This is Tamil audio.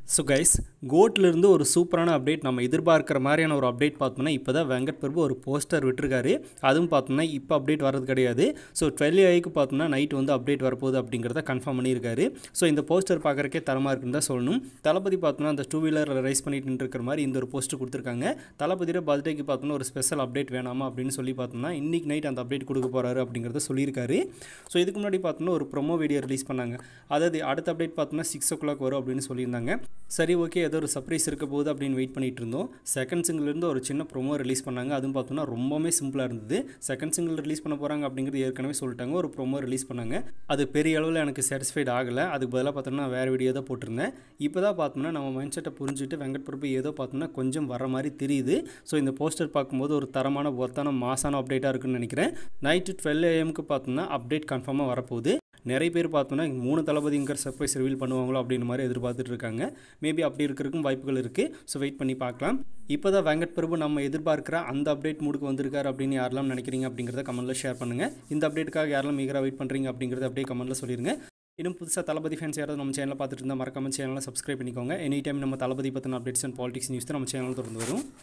ஸோ கைஸ் கோட்லேருந்து ஒரு சூப்பரான அப்டேட் நம்ம எதிர்பார்க்குற மாதிரியான ஒரு அப்டேட் பார்த்தோம்னா இப்போ தான் வெங்கட் பிரபு ஒரு போஸ்டர் விட்டுருக்காரு அதுவும் பார்த்தோம்னா இப்போ அப்டேட் வர்றது கிடையாது ஸோ டுவெல் ஐக்கு பார்த்தோம்னா நைட் வந்து அப்டேட் வரப்போகுது அப்படிங்கிறத கன்ஃபார்ம் பண்ணியிருக்காரு ஸோ இந்த போஸ்டர் பார்க்குறக்கே தரமாக இருக்குன்னு தான் சொல்லணும் தளபதி பார்த்தோம்னா அந்த டூ வீலரில் ரைஸ் பண்ணிட்டு இருக்கிற மாதிரி இந்த ஒரு போஸ்ட் கொடுத்துருக்காங்க தளபதியோட பர்த்டேக்கு பார்த்தோம்னா ஒரு ஸ்பெஷல் அப்டேட் வேணாமா அப்படின்னு சொல்லி பார்த்தோம்னா இன்றைக்கி நைட் அந்த அப்டேட் கொடுக்க போகிறாரு அப்படிங்கிறத சொல்லியிருக்காரு ஸோ இதுக்கு முன்னாடி பார்த்தோம்னா ஒரு ப்ரொமோ வீடியோ ரிலீஸ் பண்ணாங்க அதாவது அடுத்த அப்டேட் பார்த்தோம்னா சிக்ஸ் ஓ கிளாக் வரும் அப்படின்னு சொல்லியிருந்தாங்க சரி ஓகே ஏதோ ஒரு சர்ப்ரைஸ் இருக்க போகுது அப்படின்னு வெயிட் பண்ணிட்டு இருந்தோம் செகண்ட் சிங்கிலேருந்து ஒரு சின்ன ப்ரொமோ ரிலீஸ் பண்ணாங்க அதுவும் பார்த்தோம்னா ரொம்பவே சிம்பிளாக இருந்தது செகண்ட் சிங்கிள் ரிலீஸ் பண்ண போகிறாங்க அப்படிங்கிறது ஏற்கனவே சொல்லிட்டாங்க ஒரு ப்ரொமோ ரிலீஸ் பண்ணாங்க அது பெரிய அளவில் எனக்கு சாட்டிஸ்ஃபைட் ஆகலை அதுக்கு பதிலாக பார்த்தோம்னா வேறு வீடியோ தான் போட்டிருந்தேன் இப்போ தான் பார்த்தோம்னா நம்ம மைண்ட் செட்டை புரிஞ்சுட்டு வெங்கட் பிரபு ஏதோ பார்த்தோம்னா கொஞ்சம் வர மாதிரி தெரியுது ஸோ இந்த போஸ்டர் பார்க்கும்போது ஒரு தரமான ஒர்த்தான மாசான அப்டேட்டாக இருக்குன்னு நினைக்கிறேன் நைட்டு டுவெல் ஏஎம்க்கு பார்த்தோம்னா அப்டேட் கன்ஃபார்மாக வரப்போகுது நிறைய பேர் பார்த்தோன்னா மூணு தளபதிங்கிற சர்ப்ரைஸ் ரிவீல் பண்ணுவாங்களோ அப்படின்ற மாதிரி எதிர்பார்த்துட்டு இருக்காங்க மேபி அப்படி இருக்கிறதுக்கும் வாய்ப்புகள் இருக்குது ஸோ வெயிட் பண்ணி பார்க்கலாம் இப்போ தான் வெங்கட் பிரபு நம்ம எதிர்பார்க்குற அந்த அப்டேட் மூடுக்கு வந்திருக்காரு அப்படின்னு யாரெல்லாம் நினைக்கிறீங்க அப்படிங்கிறத கமெண்ட்டில் ஷேர் பண்ணுங்கள் இந்த அப்டேட்டுக்காக யாரெல்லாம் மீகராக வெயிட் பண்ணுறீங்க அப்படிங்கிறத அப்படியே கமெண்ட்டில் சொல்லிடுங்க இன்னும் புதுசாக தளபதி ஃபேன்ஸ் யாராவது நம்ம சேனலில் பார்த்துட்டு இருந்தால் மறக்காம சேனலை சப்ஸ்கிரைப் பண்ணிக்கோங்க எனி டைம் நம்ம தளபதி பற்றின அப்டேட்ஸ் அண்ட் பாலிடிக்ஸ் நியூஸ் தான் நம்ம சேனலில் தொடர்ந்து வரும்